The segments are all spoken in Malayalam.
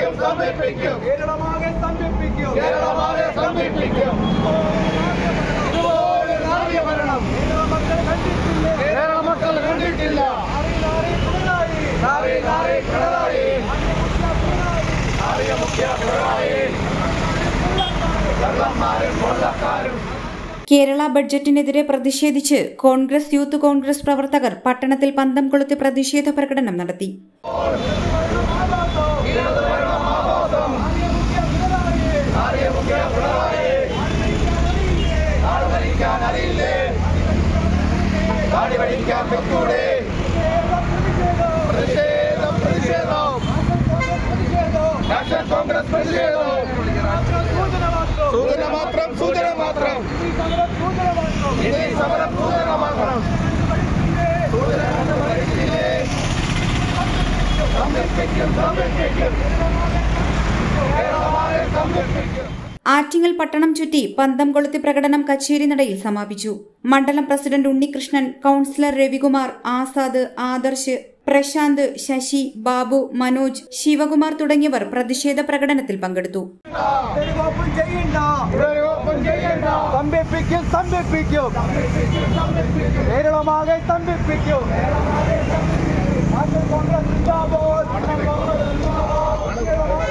സമർപ്പിക്കും കേരളമാകെ സ്തംഭിപ്പിക്കും കേരളമാകെ സമർപ്പിക്കും ഇതുപോലെ നാടിയ ഭരണം കേരള മക്കൾ കണ്ടിട്ടില്ലേ കേരള മക്കൾ കണ്ടിട്ടില്ല നാറി നാറി പിണറായി നാറി നാറി പിണറായി നാറിയ മുഖ്യ പിണറായി കള്ളന്മാരും കൊള്ളക്കാരും കേരള ബഡ്ജറ്റിനെതിരെ പ്രതിഷേധിച്ച് കോൺഗ്രസ് യൂത്ത് കോൺഗ്രസ് പ്രവർത്തകർ പട്ടണത്തിൽ പന്തം കൊളുത്തി പ്രതിഷേധ പ്രകടനം നടത്തി നാറിയ മുഖ്യ പിണറായി നാട് ഭരിക്കാൻ അറിയില്ലേ നാട് ഭരിക്കാൻ പറ്റൂടെ പ്രതിഷേധം പ്രതിഷേധം നാഷണൽ കോൺഗ്രസ് പ്രതിഷേധം സൂചന മാത്രം സൂചന മാത്രം ഇത് സമരം സൂചന മാത്രം സൂചന കൊണ്ട് ഭരിക്കില്ലേ സംരക്ഷിക്കും സംരക്ഷിക്കും കേരളമാകെ സംരക്ഷിക്കും ആറ്റിങ്ങൽ പട്ടണം ചുറ്റി പന്തം കൊളുത്തി പ്രകടനം കച്ചേരി നടയിൽ സമാപിച്ചു മണ്ഡലം പ്രസിഡന്റ് ഉണ്ണികൃഷ്ണൻ കൌൺസിലർ രവികുമാർ ആസാദ് ആദർശ് പ്രശാന്ത് ശശി ബാബു മനോജ് ശിവകുമാർ തുടങ്ങിയവർ പ്രതിഷേധ പ്രകടനത്തിൽ പങ്കെടുത്തു തെരുവോപ്പും ചെയ്യണ്ട പ്രയോഗം ചെയ്യണ്ട സ്തംഭിപ്പിക്കും സ്തംഭിപ്പിക്കും കേരളമാകെ സ്തംഭിപ്പിക്കും നാഷണൽ കോൺഗ്രസ് ജിന്ദാബാദ്. കേരളമാകെ ജിന്ദാബാദ്.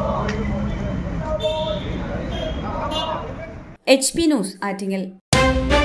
H P news Attingal